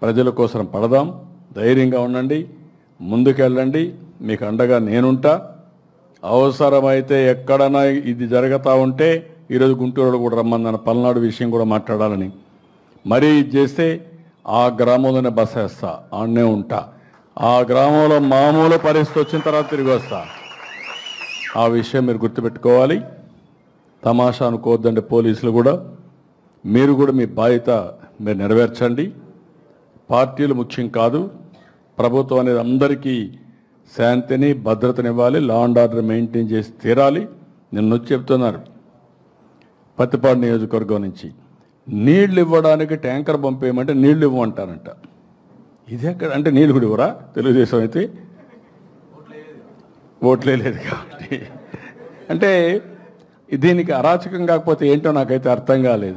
ప్రజల కోసం పడదాం ధైర్యంగా ఉండండి ముందుకెళ్ళండి మీకు అండగా నేనుంటా అవసరమైతే ఎక్కడైనా ఇది జరుగుతూ ఉంటే ఈరోజు గుంటూరులో కూడా రమ్మన్న పల్నాడు విషయం కూడా మాట్లాడాలని మరీ ఇది చేస్తే ఆ గ్రామంలోనే బస వేస్తా ఆడనే ఉంటా ఆ గ్రామంలో మామూలు పరిస్థితి వచ్చిన తర్వాత తిరిగి వస్తా ఆ విషయం మీరు గుర్తుపెట్టుకోవాలి తమాషా అనుకోవద్దండి పోలీసులు కూడా మీరు కూడా మీ బాధ్యత మీరు నెరవేర్చండి పార్టీలు ముఖ్యం కాదు ప్రభుత్వం అనేది అందరికీ శాంతిని భద్రతనివ్వాలి లా అండ్ ఆర్డర్ మెయింటైన్ చేసి తీరాలి నిన్న వచ్చి చెప్తున్నారు పత్తిపాడు నియోజకవర్గం నుంచి నీళ్లు ఇవ్వడానికి ట్యాంకర్ పంపేయమంటే నీళ్లు ఇవ్వమంటారంట ఇది ఎక్కడ అంటే నీళ్ళు కూడా ఇవ్వరా తెలుగుదేశం అయితే ఓట్లే లేదు కాబట్టి అంటే దీనికి అరాచకం కాకపోతే ఏంటో నాకైతే అర్థం కాలేదు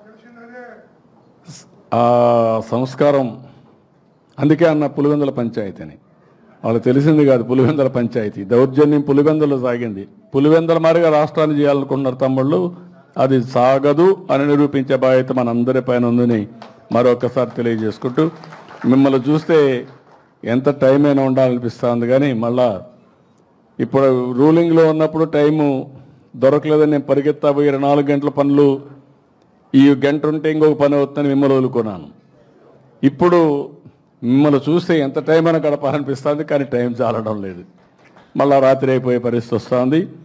ఆ సంస్కారం అందుకే అన్న పులివెందుల పంచాయతీ అని వాళ్ళకి తెలిసింది కాదు పులివెందుల పంచాయతీ దౌర్జన్యం పులివెందులో సాగింది పులివెందుల మారిగా రాష్ట్రాన్ని చేయాలనుకున్నారు తమ్ముళ్ళు అది సాగదు అని నిరూపించే బాధ్యత మనందరి పైన ఉందని మరొకసారి తెలియజేసుకుంటూ మిమ్మల్ని చూస్తే ఎంత టైం అయినా ఉండాలనిపిస్తుంది కానీ మళ్ళా ఇప్పుడు రూలింగ్లో ఉన్నప్పుడు టైము దొరకలేదని నేను పరిగెత్తా పోయి ఇరవై నాలుగు గంటల పనులు ఈ గంట ఉంటే ఇంకొక పని అవుతుందని మిమ్మల్ని వదులుకున్నాను ఇప్పుడు మిమ్మల్ని చూస్తే ఎంత టైం అయినా గడపాలనిపిస్తుంది కానీ టైం చాలడం లేదు మళ్ళా రాత్రి అయిపోయే పరిస్థితి వస్తుంది